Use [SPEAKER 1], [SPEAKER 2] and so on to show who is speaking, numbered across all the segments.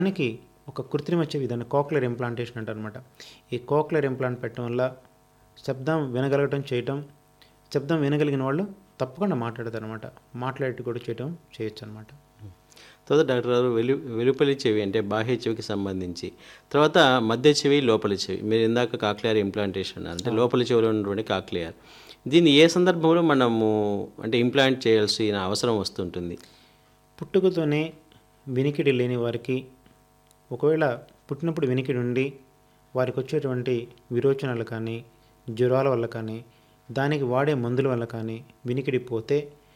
[SPEAKER 1] దానికి ఒక కృత్రిమ చెవి దాన్ని కోక్లర్ ఇంప్లాంటేషన్ అంటారనమాట ఈ కోక్లర్ ఇంప్లాంట్ పెట్టడం వల్ల శబ్దం వినగలగటం చేయటం శబ్దం వినగలిగిన వాళ్ళు తప్పకుండా మాట్లాడతారు అనమాట మాట్లాడేట్టు కూడా చేయటం చేయొచ్చు అనమాట
[SPEAKER 2] తర్వాత డాక్టర్ గారు వెలు వెలుపలి చెవి అంటే బాహ్య చెవికి సంబంధించి తర్వాత మధ్య చెవి లోపలి చెవి మీరు ఇందాక కాక్లియర్ ఇంప్లాంటేషన్ అన్నారు. అంటే లోపలి చెవిలో ఉన్నటువంటి కాక్లియర్ దీన్ని ఏ సందర్భంలో మనము అంటే ఇంప్లాంట్ చేయాల్సిన అవసరం వస్తుంటుంది
[SPEAKER 1] పుట్టుకతోనే వినికిడి లేని వారికి ఒకవేళ పుట్టినప్పుడు వినికిడి ఉండి వారికి వచ్చేటువంటి విరోచనాలు కానీ జ్వరాల వల్ల కానీ దానికి వాడే మందుల వల్ల కానీ వినికిడి పోతే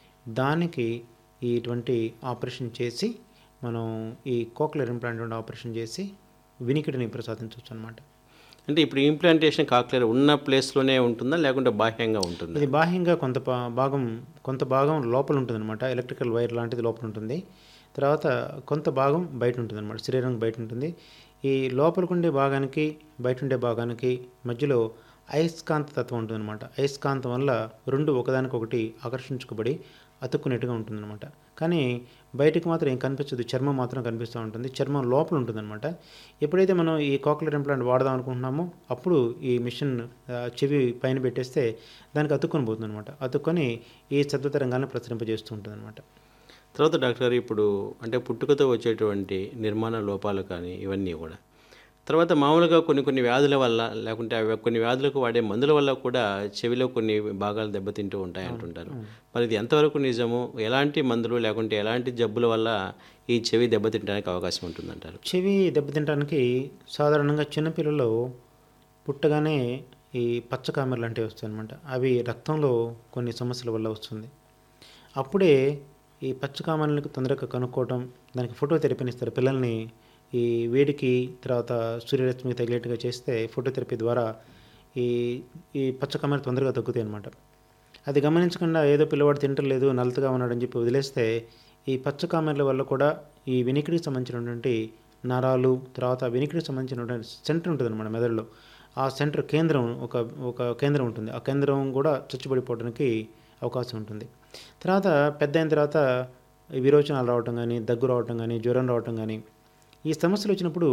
[SPEAKER 1] దానికి ఇటువంటి ఆపరేషన్ చేసి మనం ఈ కోక్లర్ ఇంప్లాంట్ ఆపరేషన్ చేసి వినికిడిని ప్రసాదించవచ్చు అనమాట
[SPEAKER 2] అంటే ఇప్పుడు ఇంప్లాంటేషన్ కాక్లియర్ ఉన్న ప్లేస్లోనే ఉంటుందా లేకుంటే బాహ్యంగా ఉంటుందా
[SPEAKER 1] ఇది బాహ్యంగా కొంత పా- భాగం కొంత భాగం లోపల ఉంటుంది అనమాట ఎలక్ట్రికల్ వైర్ లాంటిది లోపల ఉంటుంది తర్వాత కొంత భాగం బయట ఉంటుంది అనమాట శరీరం బయట ఉంటుంది ఈ లోపలికి ఉండే భాగానికి బయట ఉండే భాగానికి మధ్యలో అయస్కాంత తత్వం ఉంటుంది అనమాట అయస్కాంతం వల్ల రెండు ఒకదానికొకటి ఆకర్షించుకోబడి అతుక్కునేట్టుగా ఉంటుందన్నమాట కానీ బయటికి మాత్రం ఏం కనిపించదు చర్మం మాత్రం కనిపిస్తూ ఉంటుంది చర్మం లోపల ఉంటుందన్నమాట ఎప్పుడైతే మనం ఈ కోక్లర్ ఇంప్లాంట్ వాడదాం అనుకుంటున్నామో అప్పుడు ఈ మిషన్ ఆ, చెవి పైన పెట్టేస్తే దానికి అతుక్కొని పోతుంది అనమాట అతుక్కొని ఈ శబ్ద తరంగాలను ప్రసరింపజేస్తూ ఉంటుంది అనమాట
[SPEAKER 2] తర్వాత డాక్టర్ గారు ఇప్పుడు అంటే పుట్టుకతో వచ్చేటువంటి నిర్మాణ లోపాలు కానీ ఇవన్నీ కూడా తర్వాత మామూలుగా కొన్ని కొన్ని వ్యాధుల వల్ల లేకుంటే అవి కొన్ని వ్యాధులకు వాడే మందుల వల్ల కూడా చెవిలో కొన్ని భాగాలు దెబ్బతింటూ ఉంటాయి అంటుంటారు మరి ఇది ఎంతవరకు నిజము ఎలాంటి మందులు లేకుంటే ఎలాంటి జబ్బుల వల్ల ఈ చెవి దెబ్బతింటడానికి అవకాశం ఉంటుందంటారు
[SPEAKER 1] చెవి దెబ్బతింటానికి సాధారణంగా చిన్నపిల్లలు పుట్టగానే ఈ పచ్చ కామెరలు లాంటివి వస్తాయి అనమాట అవి రక్తంలో కొన్ని సమస్యల వల్ల వస్తుంది అప్పుడే ఈ పచ్చ కామెరలకు తొందరగా కనుక్కోవటం దానికి ఫోటో తెరపనిస్తారు పిల్లల్ని ఈ వేడికి తర్వాత సూర్యరశ్మికి తగిలేట్టుగా చేస్తే ఫోటోథెరపీ ద్వారా ఈ ఈ పచ్చ కామెర తొందరగా తగ్గుతాయి అనమాట అది గమనించకుండా ఏదో పిల్లవాడు తింటలేదు నల్లతగా ఉన్నాడని చెప్పి వదిలేస్తే ఈ పచ్చ కామెర్ల వల్ల కూడా ఈ వినికిడికి సంబంధించినటువంటి నరాలు తర్వాత వినికిడికి సంబంధించినటువంటి సెంటర్ ఉంటుంది అనమాట మెదడులో ఆ సెంటర్ కేంద్రం ఒక ఒక కేంద్రం ఉంటుంది ఆ కేంద్రం కూడా చచ్చుబడిపోవడానికి అవకాశం ఉంటుంది తర్వాత పెద్ద అయిన తర్వాత ఈ విరోచనాలు రావటం కానీ దగ్గు రావటం కానీ జ్వరం రావటం కానీ ఈ సమస్యలు వచ్చినప్పుడు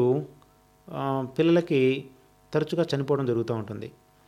[SPEAKER 1] ఆ, పిల్లలకి తరచుగా చనిపోవడం జరుగుతూ ఉంటుంది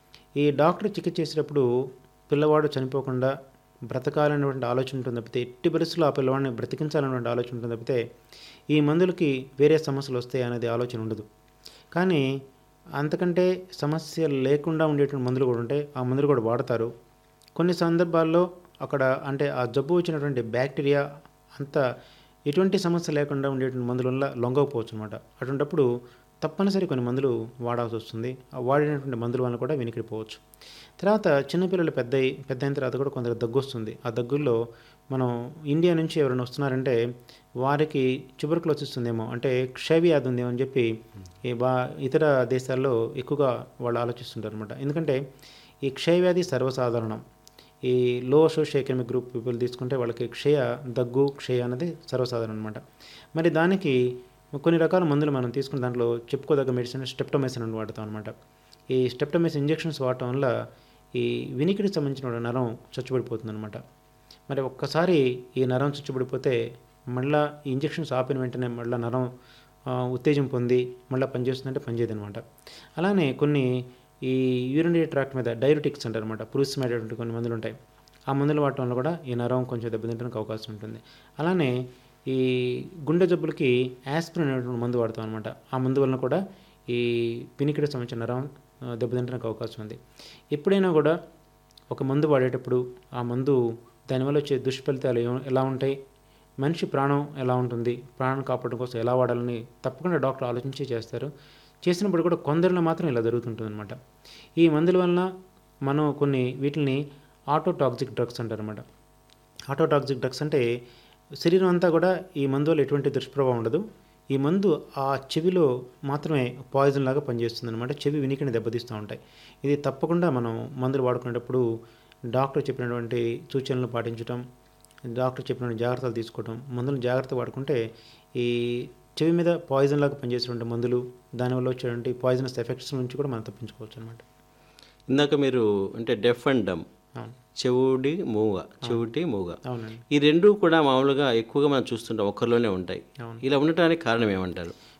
[SPEAKER 1] ఈ డాక్టర్ చికిత్స చేసేటప్పుడు పిల్లవాడు చనిపోకుండా బ్రతకాలనేటువంటి ఆలోచన ఉంటుంది తప్పితే ఎట్టి పరిస్థితుల్లో ఆ పిల్లవాడిని బ్రతికించాలనేటువంటి ఆలోచన ఉంటుంది తప్పితే ఈ మందులకి వేరే సమస్యలు వస్తాయి అనేది ఆలోచన ఉండదు కానీ అంతకంటే సమస్య లేకుండా ఉండేటువంటి మందులు కూడా ఉంటాయి ఆ మందులు కూడా వాడతారు కొన్ని సందర్భాల్లో అక్కడ అంటే ఆ జబ్బు వచ్చినటువంటి బ్యాక్టీరియా అంత ఎటువంటి సమస్య లేకుండా ఉండేటువంటి మందుల వల్ల లొంగకపోవచ్చు అనమాట అటువంటప్పుడు తప్పనిసరి కొన్ని మందులు వాడాల్సి వస్తుంది ఆ వాడినటువంటి మందుల వల్ల కూడా వెనికిడిపోవచ్చు తర్వాత చిన్నపిల్లలు పెద్ద అయి- పెద్ద అయిన తర్వాత కూడా కొందరు దగ్గు వస్తుంది ఆ దగ్గుల్లో మనం ఇండియా నుంచి ఎవరైనా వస్తున్నారంటే వారికి ట్యూబర్కులోసిస్ ఉందేమో అంటే క్షయవ్యాధి ఉందేమో అని చెప్పి ఈ బా ఇతర దేశాల్లో ఎక్కువగా వాళ్ళు ఆలోచిస్తుంటారు అనమాట ఎందుకంటే ఈ క్షయవ్యాధి సర్వసాధారణం ఈ లో సోషియో ఎకనామిక్ గ్రూప్ పీపుల్ తీసుకుంటే వాళ్ళకి క్షయ దగ్గు క్షయ అనేది సర్వసాధారణం అనమాట మరి దానికి కొన్ని రకాల మందులు మనం తీసుకున్న దాంట్లో చెప్పుకోదగ్గ మెడిసిన్ స్టెప్టోమైసిన్ అని వాడతాం అనమాట ఈ స్టెప్టోమైసిన్ ఇంజెక్షన్స్ వాడటం వల్ల ఈ వినికిడికి సంబంధించిన నరం చచ్చుబడిపోతుంది అనమాట మరి ఒక్కసారి ఈ నరం చచ్చుబడిపోతే మళ్ళా ఈ ఇంజెక్షన్స్ ఆపిన వెంటనే మళ్ళీ నరం ఆ, ఉత్తేజం పొంది మళ్ళీ పనిచేస్తుందంటే పనిచేయదు అనమాట అలానే కొన్ని ఈ యూరినరీ ట్రాక్ట్ మీద డైరెటిక్స్ అంటారు అనమాట పురుషమైనటువంటి కొన్ని మందులు ఉంటాయి ఆ మందులు వాడటం వల్ల కూడా ఈ నరం కొంచెం దెబ్బతింటడానికి అవకాశం ఉంటుంది అలానే ఈ గుండె జబ్బులకి యాస్పిరిన్ అనేటువంటి మందు వాడతాం అనమాట ఆ మందు వలన కూడా ఈ పినికిడి సంబంధించిన నరం ఆ, దెబ్బతింటడానికి అవకాశం ఉంది ఎప్పుడైనా కూడా ఒక మందు వాడేటప్పుడు ఆ మందు దానివల్ల వచ్చే దుష్ఫలితాలు ఏ- ఎలా ఉంటాయి మనిషి ప్రాణం ఎలా ఉంటుంది ప్రాణం కాపాడడం కోసం ఎలా వాడాలని తప్పకుండా డాక్టర్ ఆలోచించి చేస్తారు చేసినప్పుడు కూడా కొందరిలో మాత్రం ఇలా జరుగుతుంటుంది అనమాట ఈ మందుల వలన మనం కొన్ని వీటిని ఆటోటాక్సిక్ డ్రగ్స్ అంటారన్నమాట ఆటోటాక్సిక్ డ్రగ్స్ అంటే శరీరం అంతా కూడా ఈ మందు వల్ల ఎటువంటి దుష్ప్రభావం ఉండదు ఈ మందు ఆ చెవిలో మాత్రమే పాయిజన్ లాగా పనిచేస్తుంది అనమాట చెవి వినికిని దెబ్బతీస్తూ ఉంటాయి ఇది తప్పకుండా మనం మందులు వాడుకునేటప్పుడు డాక్టర్ చెప్పినటువంటి సూచనలు పాటించడం డాక్టర్ చెప్పిన జాగ్రత్తలు తీసుకోవడం మందులు జాగ్రత్త వాడుకుంటే ఈ చెవి మీద పాయిజన్ లాగా పనిచేసేటువంటి మందులు దానివల్ల వచ్చేటువంటి పాయిజనస్ ఎఫెక్ట్స్ నుంచి కూడా మనం తప్పించుకోవచ్చు అనమాట
[SPEAKER 2] ఇందాక మీరు అంటే డెఫ్ అండ్ డమ్
[SPEAKER 1] అవును
[SPEAKER 2] చెవుడి మూగ చెవిటి మూగ
[SPEAKER 1] అవునండి
[SPEAKER 2] ఈ రెండు కూడా మామూలుగా ఎక్కువగా మనం చూస్తుంటాం ఒక్కరిలోనే ఉంటాయి
[SPEAKER 1] అవును.
[SPEAKER 2] ఇలా ఉండటానికి కారణం ఏమంటారు